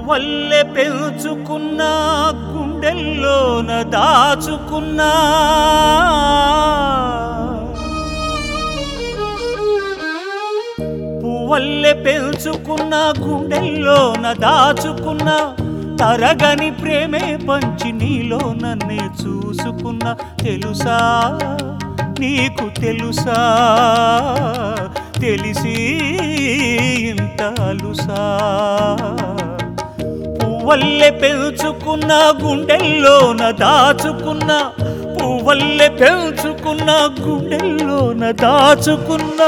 పువ్వల్లె పెంచుకున్న గుండెల్లోన దాచుకున్నా పువ్వల్లె పెంచుకున్న గుండెల్లోన దాచుకున్న తరగని ప్రేమే పంచి నీలో నన్నే చూసుకున్న తెలుసా నీకు తెలుసా తెలిసి ఇంత అలుసా పువ్వల్లె పెంచుకున్న గుండెల్లోన దాచుకున్న పువ్వల్లె పెంచుకున్న గుండెల్లోన దాచుకున్నా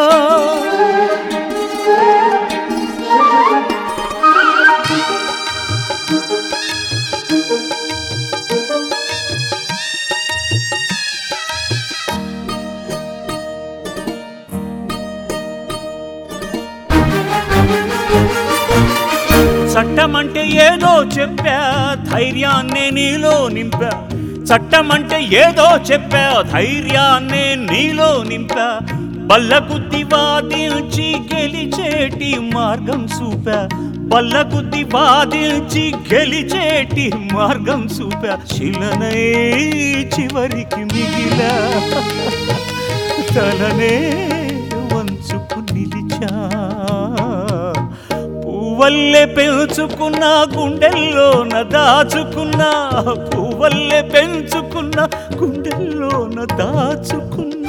చట్టమంటే ఏదో చెప్పా ధైర్యాన్నే నీలో నింపా చట్టమంటే ఏదో చెప్పా ధైర్యాన్నే నీలో నింపా బల్లగుద్ది వాదించి గెలిచేటి మార్గం చూపా బల్లగుద్ది వాదించి గెలిచేటి మార్గం చూపా శిలనై చివరికి మిగిలా తలనే వంచుకు నిలిచా పువ్వల్లె పెంచుకున్న గుండెల్లోన దాచుకున్న పువ్వల్లె పెంచుకున్న గుండెల్లోన దాచుకున్న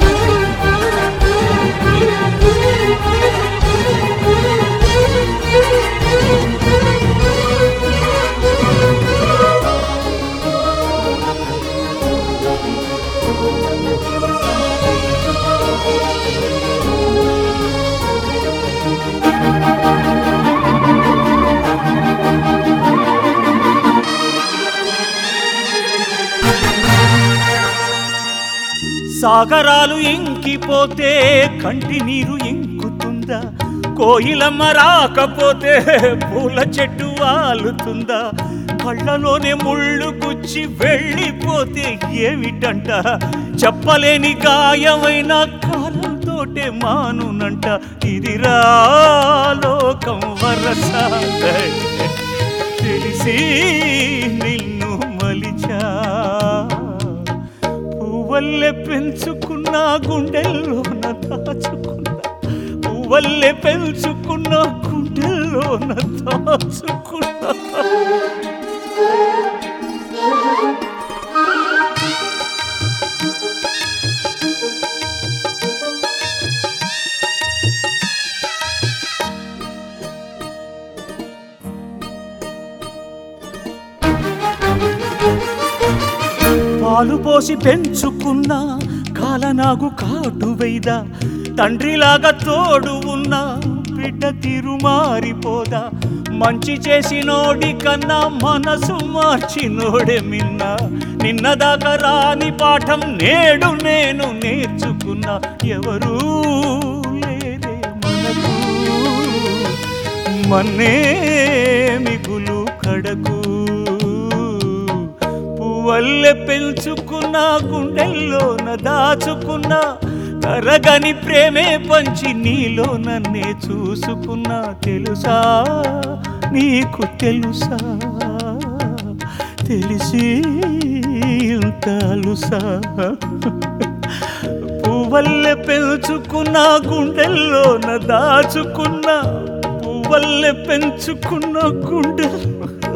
సాగరాలు ఇంకిపోతే కంటి నీరు ఇంకుతుందా కోయిలమ్మ రాకపోతే పూల చెట్టు వాలుతుందా కళ్ళలోనే ముళ్ళు గుచ్చి వెళ్ళిపోతే ఏమిటంట చెప్పలేని గాయమైన కాలంతోటే మానునంట ఇది రాలోకం వరస తెలిసి నిన్ను మలిచా పువ్వల్లె పెంచుకున్న గుండెల్లోన దాచుకున్న పువ్వల్లె పెంచుకున్న గుండెల్లోన దాచుకున్న పాలు పోసి పెంచుకున్న కాలనాగు కాటు వెయ్దా తండ్రిలాగా తోడు ఉన్న బిడ్డ తీరు మారిపోదా మంచి చేసినోడి కన్నా మనసు మార్చినోడే మిన్న నిన్నదాకా రాని పాఠం నేడు నేను నేర్చుకున్నా ఎవరూ లేరే మనకు మన్నే మిగులు కడకు పువ్వల్లె పెంచుకున్న గుండెల్లోన దాచుకున్న తరగని ప్రేమే పంచి నీలో నన్నే చూసుకున్నా తెలుసా నీకు తెలుసా తెలిసి ఇంత అలుసా పువ్వల్లె పెంచుకున్న గుండెల్లోన దాచుకున్న పువ్వల్లె పెంచుకున్న గుండె